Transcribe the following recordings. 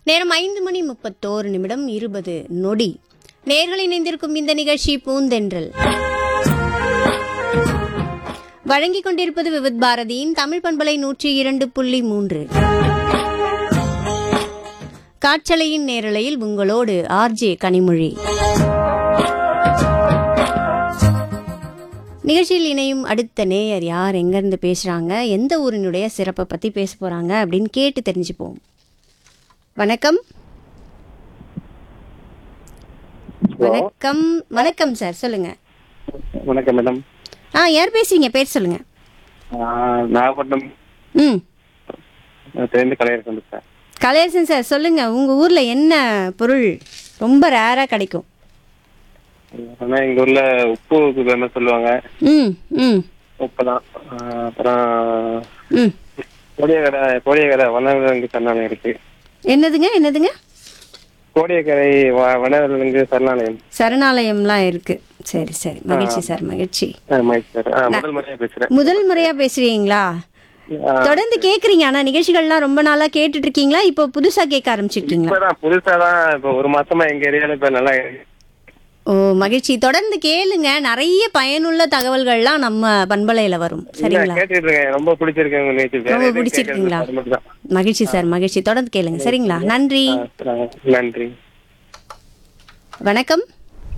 நேரம் ஐந்து மணி முப்பத்தோரு நிமிடம் இருபது நொடி நேர்கள் இணைந்திருக்கும் இந்த நிகழ்ச்சி பூந்தென்றல் வழங்கிக் கொண்டிருப்பது விவித் பாரதியின் தமிழ் பண்பலை நூற்றி இரண்டு புள்ளி மூன்று காற்றலையின் நேரலையில் உங்களோடு ஆர்ஜே கனிமொழி நிகழ்ச்சியில் இணையும் அடுத்த நேயர் யார் எங்கேருந்து பேசுகிறாங்க எந்த ஊரினுடைய சிறப்பை பற்றி பேச போகிறாங்க அப்படின்னு கேட்டு தெரிஞ்சுப்போம் வணக்கம் வணக்கம் வணக்கம் சார் சொல்லுங்க வணக்கம் மேடம் ஆ யார் பேசுறீங்க பேர் சொல்லுங்க நாகப்பட்டினம் ம் தெரிந்து கலையரசு வந்து சார் கலையரசன் சார் சொல்லுங்க உங்க ஊர்ல என்ன பொருள் ரொம்ப ரேரா கிடைக்கும் ஆனால் எங்கள் ஊரில் உப்பு ஃபேமஸ் சொல்லுவாங்க ம் ம் உப்பு தான் அப்புறம் ம் கோடியக்கரை கோடியக்கரை வனவிலங்கு சரணாலயம் இருக்கு என்னதுங்க என்னதுங்க கோடியக்கரை வ- வனவிலங்கு சரணாலயம் சரணாலயம்லாம் இருக்கு சரி சரி மகிழ்ச்சி சார் மகிழ்ச்சி ஆ, மகேஷ் சார் ஆ, முதல் முறையாக பேசுகிறேன் முதல் முறையா பேசுறீங்களா தொடர்ந்து கேக்குறீங்க ஆனா நிகழ்ச்சிகள்லாம் ரொம்ப நாளா கேட்டுட்டு இருக்கீங்களா இப்போ புதுசா கேட்க ஆரம்பிச்சிருக்கீங்களா இப்போதான் புதுசாக தான் இப்போ ஒரு மாசமா எங்கள் ஏரியாவில் இப்போ நல்லா ஓ மகிழ்ச்சி தொடர்ந்து கேளுங்க நிறைய பயனுள்ள தகவல்கள்லாம் நம்ம பண்பலையில வரும் சரிங்களா கேட்டுட்டு இருக்கேன் ரொம்ப பிடிச்சிருக்கு உங்க நிகழ்ச்சி வேற ரொம்ப எதுவும் பிடிச்சிருக்குங்களா? கேட்கறது அது மட்டும் தான். மகிழ்ச்சி சார் மகிழ்ச்சி தொடர்ந்து கேளுங்க சரிங்களா நன்றி ஆ, நன்றி வணக்கம்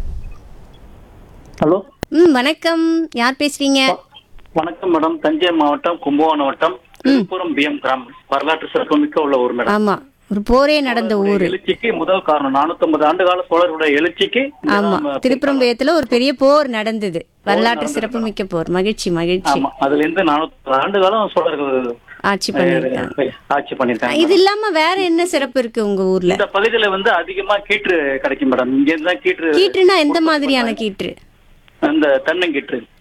ஹலோ ம் வணக்கம் யார் பேசுறீங்க வணக்கம் மேடம் தஞ்சை மாவட்டம் கும்பகோணம் வட்டம் திருப்புரம் பிஎம் கிராமம் வரலாற்று சிறப்புமிக்க உள்ள ஊர் மேடம் ஆமா ஒரு போரே நடந்த ஊரு எழுச்சிக்கு முதல் காரணம் 450 ஆண்டு கால சோழருடைய எழுச்சிக்கு இந்த ஆமா நம்ம- திருப்பரம்பயத்துல ஒரு பெரிய போர் நடந்தது வரலாற்று சிறப்புமிக்க போர் மகிழ்ச்சி மகிழ்ச்சி ஆமா அதுல இருந்து 400 ஆண்டு காலம் சோழர்கள் ஆட்சி பண்ணிருக்காங்க ஆட்சி பண்ணிருக்காங்க இது இல்லாம வேற என்ன சிறப்பு இருக்கு உங்க ஊர்ல இந்த பகுதியில வந்து அதிகமா கீற்று கிடைக்கும் மேடம் இங்க இருந்து தான் கீற்று கீற்றுனா எந்த மாதிரியான கீற்று அந்த தென்னங்கீற்று